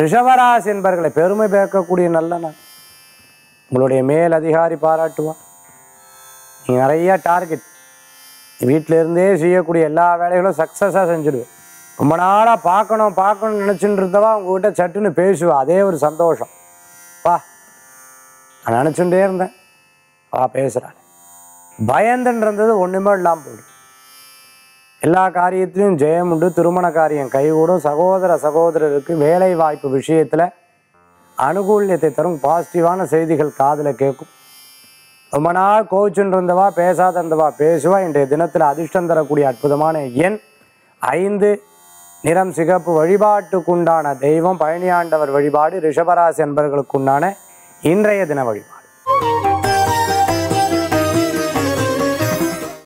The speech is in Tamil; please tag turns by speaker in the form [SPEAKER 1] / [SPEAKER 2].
[SPEAKER 1] ரிஷபராசி என்பர்களை பெருமை பேர்க்கக்கூடிய நல்ல நாள் உங்களுடைய மேல் அதிகாரி பாராட்டுவான் நீ நிறைய டார்கெட் வீட்டில இருந்தே செய்யக்கூடிய எல்லா வேலைகளும் சக்ஸஸாக செஞ்சுடுவேன் ரொம்ப நாளாக பார்க்கணும் பார்க்கணும்னு நினச்சிட்டு இருந்தவா உங்ககிட்ட சட்டுன்னு பேசுவா அதே ஒரு சந்தோஷம் வா நான் நினச்சுட்டே இருந்தேன் வா பேசுகிறாள் பயந்துன்னு இருந்தது ஒன்றுமே இல்லாமல் போயிடும் எல்லா காரியத்திலையும் ஜெயம் உண்டு திருமண காரியம் கைகூடும் சகோதர சகோதரருக்கு வேலை வாய்ப்பு விஷயத்தில் அனுகூல்யத்தை தரும் பாசிட்டிவான செய்திகள் காதில் கேட்கும் ரொம்ப நாள் கோச்சுன்னு இருந்தவா பேசாத இருந்தவா பேசுவா இன்றைய தினத்தில் அதிர்ஷ்டம் தரக்கூடிய அற்புதமான எண் ஐந்து நிறம் சிகப்பு வழிபாட்டுக்குண்டான தெய்வம் பழனியாண்டவர் வழிபாடு ரிஷபராசி என்பவர்களுக்குண்டான இன்றைய தின வழிபாடு